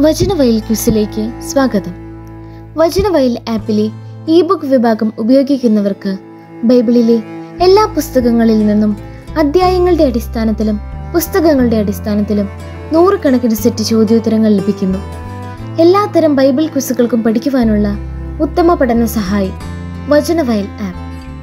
വചനവയൽ ക്വിസിലേക്ക് സ്വാഗതം വചനവയൽ ആപ്പിലെ e book വിഭാഗം ഉപയോഗിക്കുന്നവർക്ക് ബൈബിളിലെ എല്ലാ പുസ്തകങ്ങളിൽ നിന്നും അധ്യായങ്ങളുടെ അടിസ്ഥാനത്തിലും പുസ്തകങ്ങളുടെ അടിസ്ഥാനത്തിലും നൂറുകണക്കിന് സെറ്റ് ചോദ്യോത്തരങ്ങൾ ലഭിക്കുന്നു എല്ലാത്തരം ബൈബിൾ ക്വിസുകൾക്കും പഠിക്കുവാനുള്ള ഉത്തമ പഠന സഹായി വചനവയൽ ആപ്പ്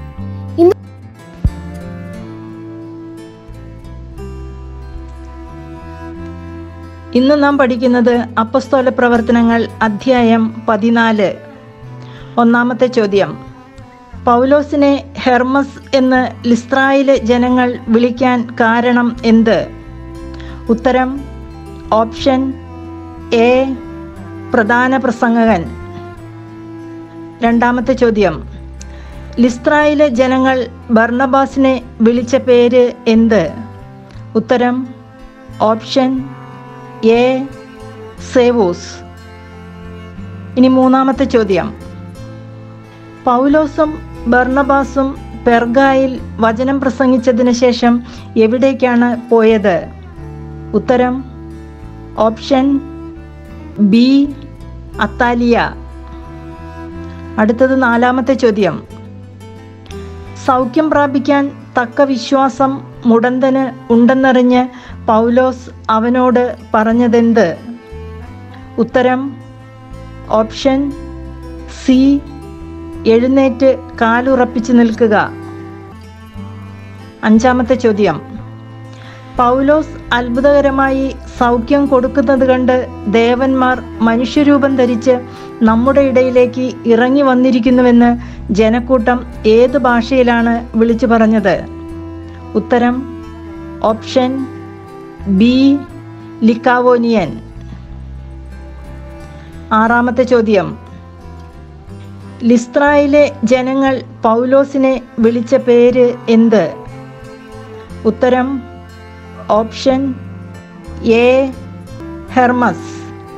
ഇന്ന് നാം പഠിക്കുന്നത് അപ്പസ്തോല പ്രവർത്തനങ്ങൾ അധ്യായം പതിനാല് ഒന്നാമത്തെ ചോദ്യം പൗലോസിനെ ഹെർമസ് എന്ന് ലിസ്ത്രായിലെ ജനങ്ങൾ വിളിക്കാൻ കാരണം എന്ത് ഉത്തരം ഓപ്ഷൻ എ പ്രധാന പ്രസംഗകൻ രണ്ടാമത്തെ ചോദ്യം ലിസ്ത്രായിലെ ജനങ്ങൾ ബർണബാസിനെ വിളിച്ച പേര് എന്ത് ഉത്തരം ഓപ്ഷൻ എ സേവൂസ് ഇനി മൂന്നാമത്തെ ചോദ്യം പൗലോസും ബർണബാസും പെർഗായിൽ വചനം പ്രസംഗിച്ചതിന് ശേഷം എവിടേക്കാണ് പോയത് ഉത്തരം ഓപ്ഷൻ ബി അത്താലിയ അടുത്തത് നാലാമത്തെ ചോദ്യം സൗഖ്യം പ്രാപിക്കാൻ തക്ക വിശ്വാസം മുടന്തന് ഉണ്ടെന്നറിഞ്ഞ് പൗലോസ് അവനോട് പറഞ്ഞതെന്ത് ഉത്തരം ഓപ്ഷൻ സി എഴുന്നേറ്റ് കാലുറപ്പിച്ച് നിൽക്കുക അഞ്ചാമത്തെ ചോദ്യം പൗലോസ് അത്ഭുതകരമായി സൗഖ്യം കൊടുക്കുന്നത് കണ്ട് ദേവന്മാർ മനുഷ്യരൂപം ധരിച്ച് നമ്മുടെ ഇടയിലേക്ക് ഇറങ്ങി വന്നിരിക്കുന്നുവെന്ന് ജനക്കൂട്ടം ഏത് ഭാഷയിലാണ് വിളിച്ചു പറഞ്ഞത് ഉത്തരം ഓപ്ഷൻ ബി ലിക്കാവോനിയൻ ആറാമത്തെ ചോദ്യം ലിസ്ത്രായിലെ ജനങ്ങൾ പൗലോസിനെ വിളിച്ച പേര് എന്ത് ഉത്തരം ഓപ്ഷൻ എ ഹെർമസ്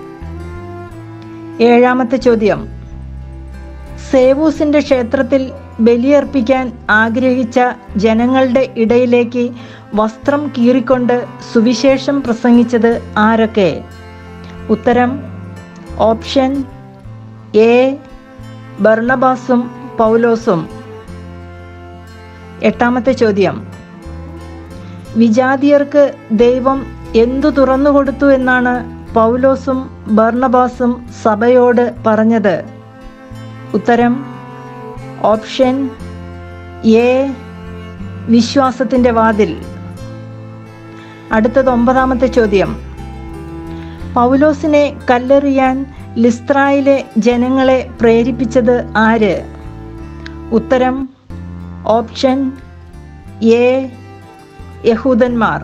ഏഴാമത്തെ ചോദ്യം സേവൂസിന്റെ ക്ഷേത്രത്തിൽ ബലിയർപ്പിക്കാൻ ആഗ്രഹിച്ച ജനങ്ങളുടെ ഇടയിലേക്ക് വസ്ത്രം കീറിക്കൊണ്ട് സുവിശേഷം പ്രസംഗിച്ചത് ആരൊക്കെ ഉത്തരം ഓപ്ഷൻ എ ബർണബാസും പൗലോസും എട്ടാമത്തെ ചോദ്യം വിജാതിയർക്ക് ദൈവം എന്തു തുറന്നു കൊടുത്തു എന്നാണ് പൗലോസും ബർണബാസും സഭയോട് പറഞ്ഞത് ഉത്തരം ഓപ്ഷൻ എ വിശ്വാസത്തിൻ്റെ വാതിൽ അടുത്തത് ഒമ്പതാമത്തെ ചോദ്യം പൗലോസിനെ കല്ലെറിയാൻ ലിസ്ത്രായിലെ ജനങ്ങളെ പ്രേരിപ്പിച്ചത് ആര് ഉത്തരം ഓപ്ഷൻ എ യഹൂദന്മാർ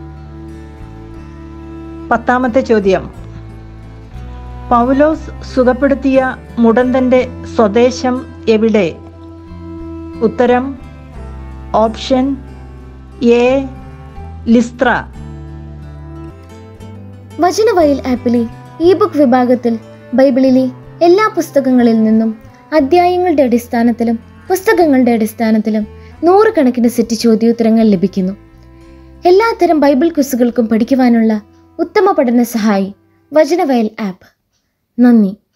പത്താമത്തെ ചോദ്യം പൗലോസ് സുഖപ്പെടുത്തിയ മുടന്തന്റെ സ്വദേശം എവിടെ ഉത്തരം ഓപ്ഷൻ എ ലിസ്ത്ര വചനവയൽ ആപ്പിലെ ഇ ബുക്ക് വിഭാഗത്തിൽ ബൈബിളിലെ എല്ലാ പുസ്തകങ്ങളിൽ നിന്നും അധ്യായങ്ങളുടെ അടിസ്ഥാനത്തിലും പുസ്തകങ്ങളുടെ അടിസ്ഥാനത്തിലും നൂറുകണക്കിന് സെറ്റ് ചോദ്യോത്തരങ്ങൾ ലഭിക്കുന്നു എല്ലാത്തരം ബൈബിൾ ക്വിസുകൾക്കും പഠിക്കുവാനുള്ള ഉത്തമ പഠന സഹായി വചനവയൽ ആപ്പ് നന്ദി